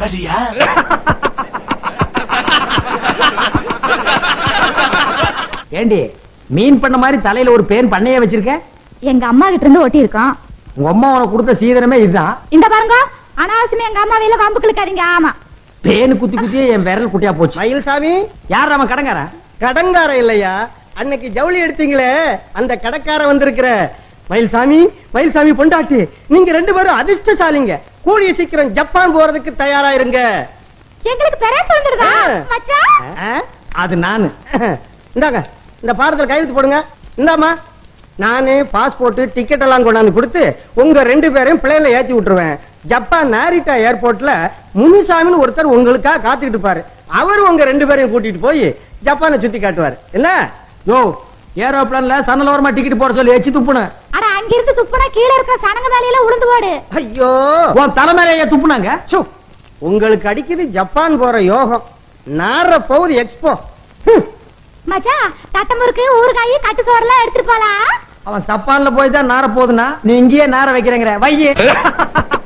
வரியா ஏண்டி மீன் பண்ண மாதிரி தலையில ஒரு பேன் பண்ணையே வச்சிருக்க எங்க அம்மா கிட்ட இருந்து ஒட்டி இருக்கோம் உங்க அம்மா உனக்கு கொடுத்த சீதனமே இதுதான் இந்த பாருங்க அனாவசியமா எங்க அம்மா வேல வம்பு கிழக்காதீங்க ஆமா பேனு குத்தி குத்தியே என் விரல் குட்டியா போச்சு மயில்சாமி யார் அவன் கடங்காரன் கடங்கார இல்லையா அன்னைக்கு ஜவுளி எடுத்தீங்களே அந்த கடக்கார வந்திருக்கிற மயில்சாமி மயில்சாமி பொண்டாட்டி நீங்க ரெண்டு பேரும் அதிர்ஷ்டசாலிங்க கூடிய சீக்கிரம் ஜப்பான் போறதுக்கு தயாரா இருங்க எங்களுக்கு பெரிய சொல்றதா ஆ. மச்சான் ஆ? அது நானு இந்தாங்க இந்த பாரத்தில் கையெழுத்து போடுங்க இந்தாம்மா நானே பாஸ்போர்ட் டிக்கெட் எல்லாம் கொண்டாந்து கொடுத்து உங்க ரெண்டு பேரையும் பிளேன்ல ஏத்தி விட்டுருவேன் ஜப்பான் நாரிட்டா ஏர்போர்ட்ல முனுசாமின்னு ஒருத்தர் உங்களுக்காக காத்துக்கிட்டு இருப்பாரு அவர் உங்க ரெண்டு பேரையும் கூட்டிட்டு போய் ஜப்பானை சுத்தி காட்டுவாரு என்ன யோ ஏரோப்ளான்ல சன்னலோரமா டிக்கெட் போட சொல்லி எச்சி துப்புன அட அங்க இருந்து துப்புனா கீழ இருக்கிற சனங்க மேலையில உளுந்து போடு ஐயோ உன் தலைமையிலேயே துப்புனாங்க சு, உங்களுக்கு அடிக்குது ஜப்பான் போற யோகம் நார போகுது எக்ஸ்போ மச்சான் தட்டமுறுக்கு ஊறுகாய் கட்டு சோறெல்லாம் எடுத்துட்டு போலாம் அவன் சப்பான்ல போய் தான் நார போகுதுன்னா நீ இங்கேயே நார வைக்கிறேங்கிற வையே